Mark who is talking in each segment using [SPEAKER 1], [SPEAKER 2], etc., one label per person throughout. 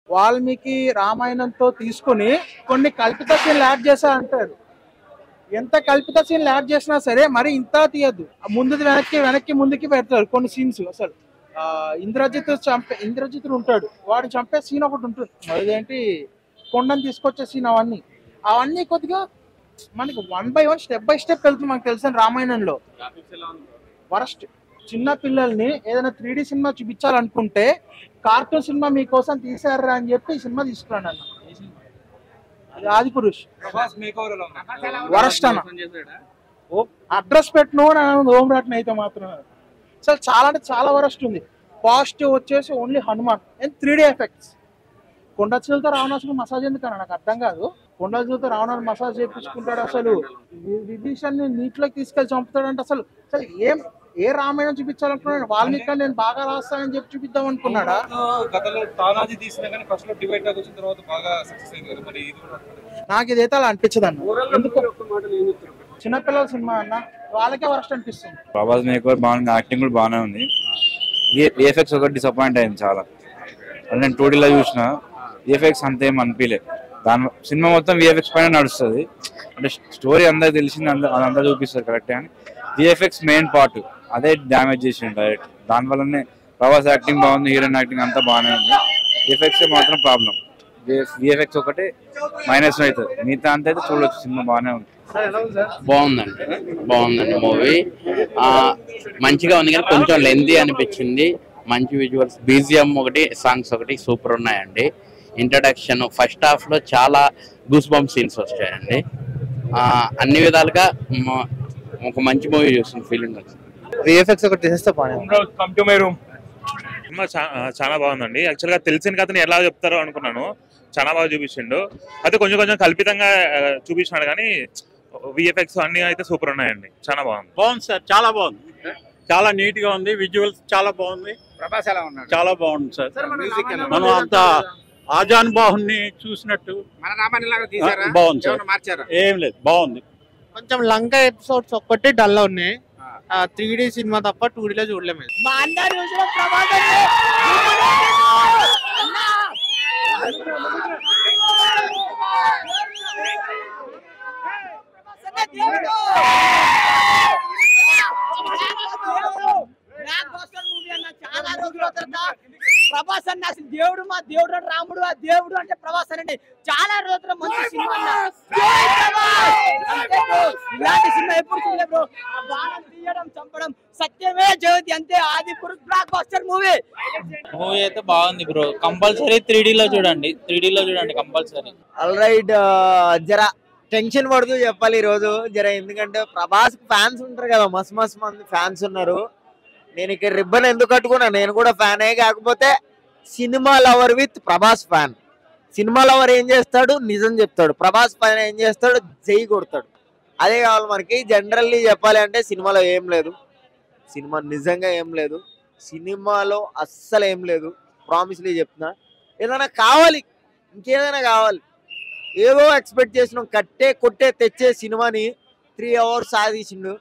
[SPEAKER 1] వాల్మీకి రామాయణంతో తీసుకుని కొన్ని కల్పిత సీన్లు యాడ్ చేశా అంటారు ఎంత కల్పిత సీన్లు యాడ్ చేసినా సరే మరి ఇంత తీయద్దు ముందుది వెనక్కి వెనక్కి ముందుకి పెడతారు కొన్ని సీన్స్ అసలు ఆ, ఇంద్రజిత్ చంపే ఇంద్రజిత్ ఉంటాడు వాడు చంపే సీన్ ఒకటి ఉంటుంది అదేంటి కొండని తీసుకొచ్చే సీన్ అవన్నీ అవన్నీ కొద్దిగా మనకి one by one step by step వెళ్తుంది మనకు తెలిసిన రామాయణంలో వరస్ట్ చిన్న పిల్లల్ని ఏదైనా త్రీ డి సినిమా చూపించాలనుకుంటే కార్టూన్ సినిమా మీకోసం తీసారా అని చెప్పి ఈ సినిమా తీసుకున్నాను అన్న అది ఆది పురుష్ వరస్ట్ అన్న అడ్రస్ పెట్టిన ఓం రాట్న అయితే మాత్రం అసలు చాలా అంటే చాలా వరస్ట్ ఉంది పాజిటివ్ వచ్చేసి only Hanuman and three D effects కొండ చిలుతో రావణాసుడు మసాజ్ ఎందుకన్నా నాకు అర్థం కాదు కొండ చిలుతో రావణాలు మసాజ్ చేయించుకుంటాడు అసలు వి- విభీషణ్ని నీటిలోకి తీసుకెళ్లి చంపుతాడంటే అసలు అసలు ఏం ఏ రామాయణం చూపించాలనుకున్నాడు వాల్మీకి నేను బాగా రాస్తానని చెప్పి చూపిద్దాం అనుకున్నాడా
[SPEAKER 2] గతంలో తానాజీ తీసినా కానీ ఫస్ట్ లో డివైడ్ దాకా వచ్చిన తర్వాత బాగా సక్సెస్ అయింది కదా మరి ఇది కూడా
[SPEAKER 1] నాకు ఇదైతే అలా అనిపించదు అన్న ఎందుకు చిన్నపిల్లల సినిమా అన్న వాళ్ళకే వరస్ట్ అనిపిస్తుంది
[SPEAKER 3] ప్రభాస్ మేకర్ బాగుంది యాక్టింగ్ కూడా బాగానే ఉంది విఎఫ్ఎక్స్ ఒకటి డిసప్పాయింట్ అయింది చాలా అది నేను టూడీలో చూసిన విఎఫ్ఎక్స్ అంతేం అనిపించలే దాని సినిమా మొత్తం విఎఫ్ఎక్స్ పైన నడుస్తుంది అంటే స్టోరీ అందరికి తెలిసింది అంద అదంతా చూపిస్తారు కరెక్ట్ కానీ విఎఫ్ఎక్స్ మెయిన్ పార్ట్ అదే డ్యామేజ్ చేసింది డైరెక్ట్ దానివల్లనే ప్రభాస్ యాక్టింగ్ బాగుంది హీరోయిన్ యాక్టింగ్ అంతా బాగానే ఉంది విఎఫ్ఎక్స్ మాత్రం ప్రాబ్లం విఎఫ్ఎక్స్ ఒకటి మైనస్ అవుతుంది మిగతా అంతా అయితే చూడొచ్చు సినిమా బాగానే ఉంది
[SPEAKER 4] బాగుందండి బాగుందండి మూవీ మంచిగా ఉంది కానీ కొంచెం లెందీ అనిపించింది మంచి విజువల్స్ బీజిఎం ఒకటి సాంగ్స్ ఒకటి సూపర్ ఉన్నాయండి ఇంట్రడక్షన్ ఫస్ట్ హాఫ్ లో చాలా గూస్ బంప్ సీన్స్ వచ్చాయండి ఆ, అన్ని విధాలుగా మ- ఒక మంచి మూవీ చూసిన ఫీలింగ్ వచ్చింది
[SPEAKER 1] విఎఫ్ఎక్స్ ఒకటి తీసేస్తే బాగా
[SPEAKER 5] come to my room cinema చా- ఆ, చాలా బాగుందండి యాక్చువల్ గా తెలిసిన కథని ఎలా చెప్తారో అనుకున్నాను చాలా బాగా చూపించిండు అయితే కొంచెం కొంచెం కల్పితంగా ఆ, చూపించినాడు కానీ విఎఫ్ఎక్స్ అన్ని అయితే సూపర్ ఉన్నాయండి చాలా బాగుంది
[SPEAKER 6] బాగుంది సార్ చాలా బాగుంది చాలా నీట్ గా ఉంది విజువల్స్ చాలా బాగుంది
[SPEAKER 2] ప్రభాస్ ఎలా ఉన్నాడు
[SPEAKER 6] చాలా బాగుంది సార్
[SPEAKER 2] మ్యూజిక్ ఎలా
[SPEAKER 6] మనం అంత ఆజాన్ బాహుని చూసినట్టు
[SPEAKER 2] మన రామాయణం లాగా తీసారా
[SPEAKER 6] ఆ, బాగుంది సార్.
[SPEAKER 2] ఏమైనా మార్చారా
[SPEAKER 6] ఏం లేదు బాగుంది
[SPEAKER 1] కొంచెం లంక ఎపిసోడ్స్ ఒక్కటి డల్ ఉన్నాయి త్రీ డి సినిమా తప్ప టూ లో చూడలేము
[SPEAKER 7] మా అన్న చూసిన ప్రభాకర్ దేవుడు మూవీ అన్న చాలా రోజుల తర్వాత ప్రభాస్ అన్న అసలు దేవుడు మా దేవుడు అంటే రాముడు ఆ దేవుడు అంటే ప్రభాస్ అనండి చాలా రోజుల మంచి సినిమా అన్న జై ప్రభాస్! అంతే bro. ఇలాంటి సినిమా ఎప్పుడు చూడలేదు బ్రో ఆ బాణం తీయడం చంపడం సత్యమే జ్యోతి అంతే Adipurush blockbuster movie
[SPEAKER 8] movie అయితే బాగుంది బ్రో కంపల్సరీ త్రీ లో చూడండి త్రీ లో చూడండి కంపల్సరీ
[SPEAKER 9] ఆల్ రైట్ జర టెన్షన్ పడుతూ చెప్పాలి ఈ రోజు జర ఎందుకంటే ప్రభాస్ ఫ్యాన్స్ ఉంటారు కదా మస్తు మస్తు మంది ఫ్యాన్స్ ఉన్నారు నేను ఇక్కడ రిబ్బన్ ఎందుకు కట్టుకున్నా నేను కూడా ఫ్యానే కాకపోతే cinema lover with Prabhas fan cinema lover ఏం చేస్తాడు నిజం చెప్తాడు ప్రభాస్ ఫ్యాన్ ఏం చేస్తాడు జై కొడతాడు అదే కావాలి మనకి జనరల్లీ చెప్పాలి అంటే సినిమాలో ఏం లేదు సినిమా నిజంగా ఏం లేదు సినిమాలో అస్సలు ఏం లేదు ప్రామిస్లీ చెప్తున్నా ఏదైనా కావాలి ఇంకేదైనా కావాలి ఏదో ఎక్స్పెక్ట్ చేసినాం కట్టే కొట్టే తెచ్చే సినిమాని త్రీ అవర్స్ సాధించిండు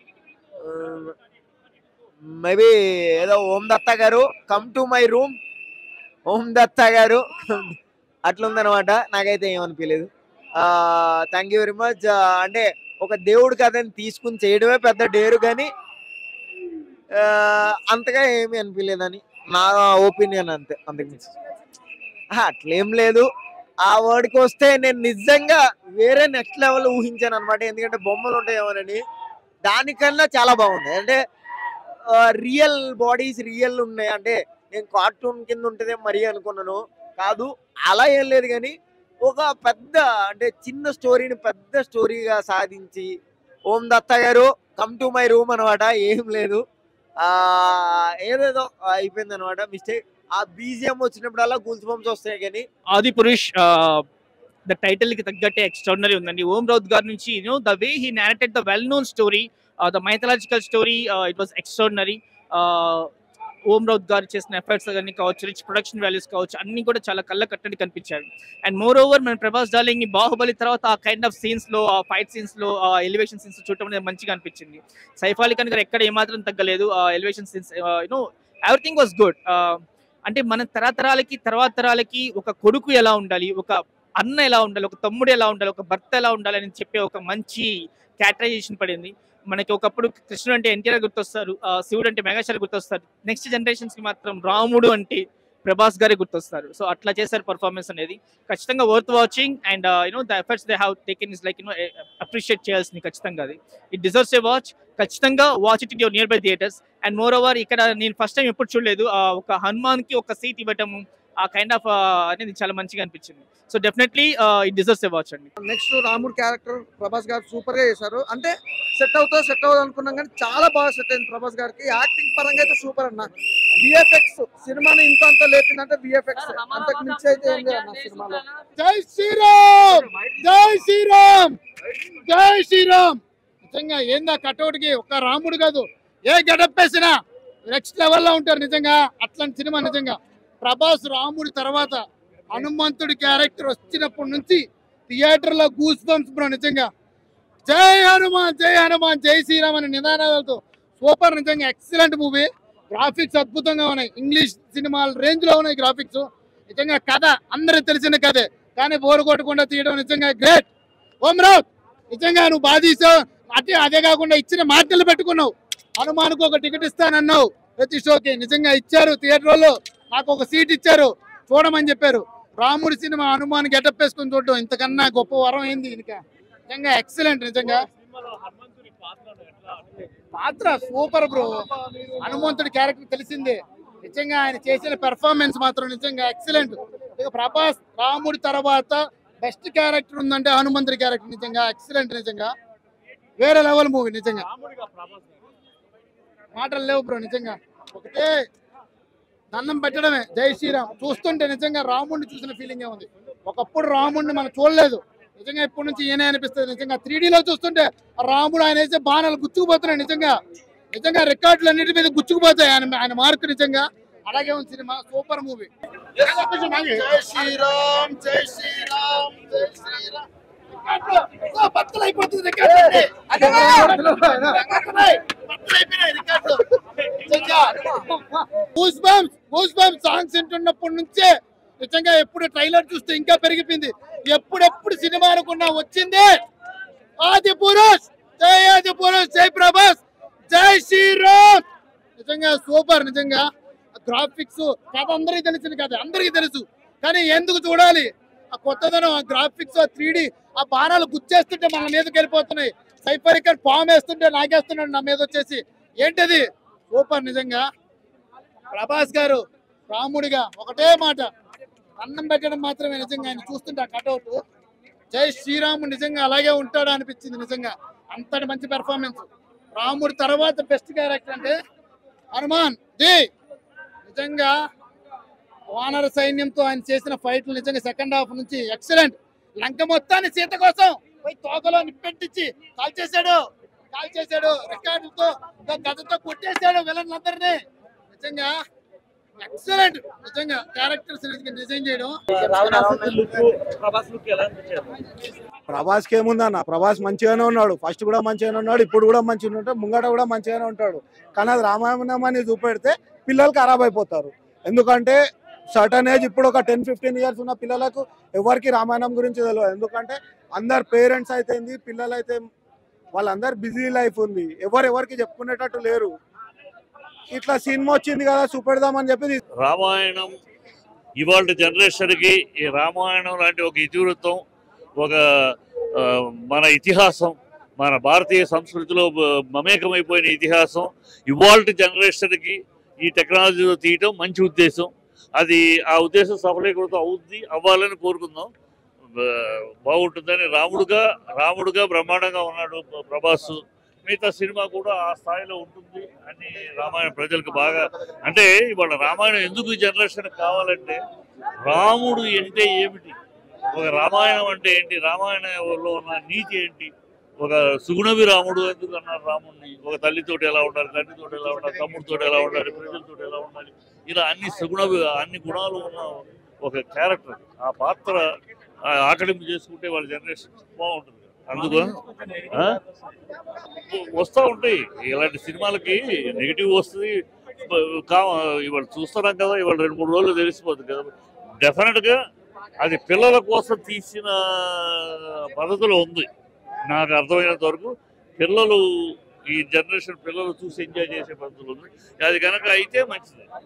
[SPEAKER 9] మేబీ ఏదో ఓం దత్త గారు come to my room Om Datta గారు అట్లుందనమాట నాకైతే ఏమనిపించలేదు థ్యాంక్ యూ వెరీ మచ్ అంటే ఒక దేవుడి కథని తీసుకుని చేయడమే పెద్ద డేరు కానీ ఆ, అంతగా ఏమీ అనిపించలేదని నా ఒపీనియన్ అంతే అంతకు మించి ఆహా, అట్లేం లేదు ఆ వర్డ్కి వస్తే నేను నిజంగా వేరే నెక్స్ట్ లెవెల్ ఊహించాను అనమాట ఎందుకంటే బొమ్మలు ఉంటాయేమోనని దానికన్నా చాలా బాగుంది అంటే రియల్ బాడీస్ రియల్ ఉన్నాయి అంటే నేను కార్టూన్ కింద ఉంటుందే మరీ అనుకున్నాను కాదు అలా ఏం లేదు కానీ ఒక పెద్ద అంటే చిన్న స్టోరీని పెద్ద స్టోరీగా సాధించి ఓం దత్త గారు కమ్ టు మై రూమ్ అనమాట ఏం లేదు ఆ ఏదేదో అయిపోయింది అనమాట మిస్టేక్ ఆ బీజిఎం వచ్చినప్పుడల్లా గూల్స్ బంప్స్ వస్తాయి కానీ
[SPEAKER 10] ఆది పురుష్ ద టైటిల్ కి తగ్గట్టే ఎక్స్ట్రాడినరీ ఉందండి ఓం రౌత్ గారి నుంచి you know the way he narrated the well known story the mythological story it was extraordinary Om Raut గారు చేసిన ఎఫర్ట్స్ కానీ కావచ్చు రిచ్ ప్రొడక్షన్ వాల్యూస్ కావచ్చు అన్ని కూడా చాలా కళ్ళ కట్టడి కనిపించాయి అండ్ మోర్ ఓవర్ మన ప్రభాస్ డార్లింగ్ ని బాహుబలి తర్వాత ఆ కైండ్ ఆఫ్ సీన్స్ లో ఆ ఫైట్ సీన్స్ లో ఆ ఎలివేషన్ సీన్స్ చూడటం అనేది మంచిగా అనిపించింది సైఫ్ అలీ ఖాన్ గారు ఎక్కడ ఏమాత్రం తగ్గలేదు ఆ elevation scenes you know everything was good అంటే మన తరతరాలకి తర్వాత తరాలకి ఒక కొడుకు ఎలా ఉండాలి ఒక అన్న ఎలా ఉండాలి ఒక తమ్ముడు ఎలా ఉండాలి ఒక భర్త ఎలా ఉండాలి అని చెప్పే ఒక మంచి క్యాటరైజేషన్ పడింది మనకి ఒకప్పుడు కృష్ణుడు అంటే ఎన్టీఆర్ గుర్తొస్తారు ఆ, శివుడు అంటే మెగాస్టార్ గుర్తొస్తారు నెక్స్ట్ జనరేషన్స్ కి మాత్రం రాముడు అంటే ప్రభాస్ గారే గుర్తొస్తారు సో అట్లా చేశారు పర్ఫార్మెన్స్ అనేది ఖచ్చితంగా worth watching and you know the efforts they have taken is like you know appreciate చేయాల్సింది ఖచ్చితంగా అది ఇట్ డిజర్వ్స్ ఏ వాచ్ ఖచ్చితంగా watch it in your nearby theatres and moreover ఇక్కడ నేను ఫస్ట్ టైం ఎప్పుడు చూడలేదు ఆ, ఒక హనుమాన్ కి ఒక సీట్ ఇవ్వటము ఆ కైండ్ ఆఫ్ అనేది చాలా మంచిగా అనిపించింది so definitely it deserves a watch అండి
[SPEAKER 11] నెక్స్ట్ రాముడు క్యారెక్టర్ ప్రభాస్ గారు సూపర్ గా చేశారు అంటే సెట్ అవుతా సెట్ అవ్వదు అనుకున్నాం కానీ చాలా బాగా సెట్ అయింది ప్రభాస్ గారికి యాక్టింగ్ పరంగా అయితే సూపర్ అన్న విఎఫ్ఎక్స్ సినిమాని ఇంత అంత లేపిందంటే విఎఫ్ఎక్స్ అంతకు మించి అయితే ఏం లేదు అన్న సినిమాలో
[SPEAKER 12] జై శ్రీరామ్ జై శ్రీరామ్ జై శ్రీరామ్ నిజంగా ఏందా కటౌట్కి ఒక రాముడు కాదు ఏ గడప్ వేసినా నెక్స్ట్ లెవెల్లో ఉంటారు నిజంగా అట్లాంటి సినిమా నిజంగా ప్రభాస్ రాముడి తర్వాత హనుమంతుడి క్యారెక్టర్ వచ్చినప్పటి నుంచి థియేటర్ లో గూస్ బంప్స్ బ్రో నిజంగా జై హనుమాన్ జై హనుమాన్ జై శ్రీరామ్ అనే నిదానాలతో సూపర్ నిజంగా ఎక్సలెంట్ మూవీ గ్రాఫిక్స్ అద్భుతంగా ఉన్నాయి ఇంగ్లీష్ సినిమాల రేంజ్ లో ఉన్నాయి గ్రాఫిక్స్ నిజంగా కథ అందరికి తెలిసిన కథే కానీ బోరు కొట్టకుండా తీయడం నిజంగా గ్రేట్ ఓం రావు నిజంగా నువ్వు బాధ తీసావు అదే అదే కాకుండా ఇచ్చిన మాటలు పెట్టుకున్నావు హనుమాన్కు ఒక టికెట్ ఇస్తానన్నావు ప్రతి షోకి నిజంగా ఇచ్చారు థియేటర్ వాళ్ళు నాకు ఒక సీట్ ఇచ్చారు చూడమని చెప్పారు రాముడి సినిమా హనుమాన్ గెటప్ వేసుకొని చూడడం ఇంతకన్నా గొప్ప వరం ఏంది ఇంకా నిజంగా ఎక్సలెంట్ నిజంగా పాత్ర సూపర్ బ్రో హనుమంతుడి క్యారెక్టర్ తెలిసిందే నిజంగా ఆయన చేసిన పెర్ఫార్మెన్స్ మాత్రం నిజంగా ఎక్సలెంట్ ఇక ప్రభాస్ రాముడి తర్వాత బెస్ట్ క్యారెక్టర్ ఉందంటే హనుమంతుడి క్యారెక్టర్ నిజంగా ఎక్సలెంట్ నిజంగా వేరే లెవెల్ మూవీ నిజంగా మాటలు లేవు బ్రో నిజంగా ఒకటే దండం పెట్టడమే జై శ్రీరామ్ చూస్తుంటే నిజంగా రాముడిని చూసిన ఫీలింగ్ ఉంది ఒకప్పుడు రాముడిని మనం చూడలేదు నిజంగా ఇప్పటి నుంచి ఈయనే అనిపిస్తుంది నిజంగా త్రీ లో చూస్తుంటే ఆ రాముడు ఆయన వేసే బాణాలు గుచ్చుకుపోతున్నాయి నిజంగా నిజంగా రికార్డులు అన్నిటి మీద గుచ్చుకుపోతాయి ఆయన ఆయన మార్క్ నిజంగా అలాగే ఉంది సినిమా సూపర్ మూవీ జై శ్రీరామ్ జై శ్రీరామ్ జై శ్రీరామ్ బట్టలు అయిపోతుంది record goose bumps goose bumps songs వింటున్నప్పటి నుంచే నిజంగా ఎప్పుడు ట్రైలర్ చూస్తే ఇంకా పెరిగిపోయింది ఎప్పుడెప్పుడు సినిమా అనుకున్నా వచ్చింది ఆది పురుష్ జై ఆది పురుష్ జై ప్రభాస్ జై శ్రీరామ్ నిజంగా సూపర్ నిజంగా గ్రాఫిక్స్ కథ అందరికీ తెలిసింది కదా అందరికీ తెలుసు కానీ ఎందుకు చూడాలి ఆ కొత్తదనం ఆ గ్రాఫిక్స్ ఆ త్రీ ఆ బాణాలు గుచ్చేస్తుంటే మన మీదకి వెళ్ళిపోతున్నాయి సైఫర్ ఇక్కడ పాము వేస్తుంటే నాకేస్తున్నాడు నా మీద వచ్చేసి ఏంటది సూపర్ నిజంగా ప్రభాస్ గారు రాముడిగా ఒకటే మాట అన్నం పెట్టడం మాత్రమే నిజంగా ఆయన చూస్తుంటే ఆ కటౌట్ జై శ్రీరాముడు నిజంగా అలాగే ఉంటాడు అనిపించింది నిజంగా అంతటి మంచి పెర్ఫార్మెన్స్ రాముడి తర్వాత బెస్ట్ క్యారెక్టర్ అంటే హనుమాన్ ది నిజంగా వానర సైన్యంతో ఆయన చేసిన ఫైట్లు నిజంగా సెకండ్ హాఫ్ నుంచి ఎక్సలెంట్ లంక మొత్తాన్ని సీత కోసం పోయి తోకలో నిప్పెట్టించి కాల్ చేశాడు కాల్ చేశాడు రికార్డులతో గదతో కొట్టేశాడు విలన్ అందరినీ నిజంగా ఎక్సలెంట్ నిజంగా క్యారెక్టర్స్ డిజైన్ చేయడం
[SPEAKER 2] ప్రభాస్ లుక్ ఎలా అనిపించారు
[SPEAKER 12] ప్రభాస్కి ఏముందన్న ప్రభాస్ మంచిగానే ఉన్నాడు ఫస్ట్ కూడా మంచిగానే ఉన్నాడు ఇప్పుడు కూడా మంచిగా ఉంటాడు ముంగట కూడా మంచిగానే ఉంటాడు కానీ అది రామాయణం అని చూపెడితే పిల్లలు ఖరాబ్ అయిపోతారు ఎందుకంటే సర్టన్ ఏజ్ ఇప్పుడు ఒక టెన్ ఫిఫ్టీన్ ఇయర్స్ ఉన్న పిల్లలకు ఎవరికి రామాయణం గురించి తెలియదు ఎందుకంటే అందరు పేరెంట్స్ అయితే పిల్లలు అయితే వాళ్ళందరు బిజీ లైఫ్ ఉంది ఎవరు ఎవరికి చెప్పుకునేటట్టు లేరు ఇట్లా సినిమా వచ్చింది కదా చూపెడదామని చెప్పి
[SPEAKER 13] రామాయణం ఇవాళ జనరేషన్కి ఈ రామాయణం లాంటి ఒక ఇతివృత్తం ఒక ఆ, మన ఇతిహాసం మన భారతీయ సంస్కృతిలో బ- మమేకమైపోయిన ఇతిహాసం ఇవాళ జనరేషన్కి ఈ టెక్నాలజీలో తీయటం మంచి ఉద్దేశం అది ఆ ఉద్దేశం సఫలీకృతం అవుద్ది అవ్వాలని కోరుకుందాం బా- బాగుంటుందని రాముడుగా రాముడుగా బ్రహ్మాండంగా ఉన్నాడు ప్ర- ప్రభాస్ మిగతా సినిమా కూడా ఆ స్థాయిలో ఉంటుంది అని రామాయణ ప్రజలకు బాగా అంటే ఇవాళ రామాయణం ఎందుకు ఈ జనరేషన్ కావాలంటే రాముడు అంటే ఏమిటి ఒక రామాయణం అంటే ఏంటి రామాయణంలో ఉన్న నీతి ఏంటి ఒక సుగుణవి రాముడు ఎందుకు అన్నారు రాముడిని ఒక తల్లితోటి ఎలా ఉండాలి తండ్రితోటి ఎలా ఉండాలి తమ్ముడితోటి ఎలా ఉండాలి ప్రజలతోటి ఎలా ఉండాలి ఇలా అన్ని సుగుణవి అన్ని గుణాలు ఉన్న ఒక క్యారెక్టర్ ఆ పాత్ర ఆ ఆకలింపు చేసుకుంటే వాళ్ళ జనరేషన్ బాగుంటుంది అందుకు ఆ? వస్తూ ఉంటాయి ఇలాంటి సినిమాలకి నెగిటివ్ వస్తుంది కా ఇవాళ చూస్తున్నాం కదా ఇవాళ రెండు మూడు రోజులు తెలిసిపోతుంది కదా డెఫినెట్గా అది పిల్లల కోసం తీసిన పద్ధతిలో ఉంది నాకు అర్థమైనంత వరకు పిల్లలు ఈ జనరేషన్ పిల్లలు చూసి ఎంజాయ్ చేసే పద్ధతులు ఉంది అది కనుక అయితే మంచిది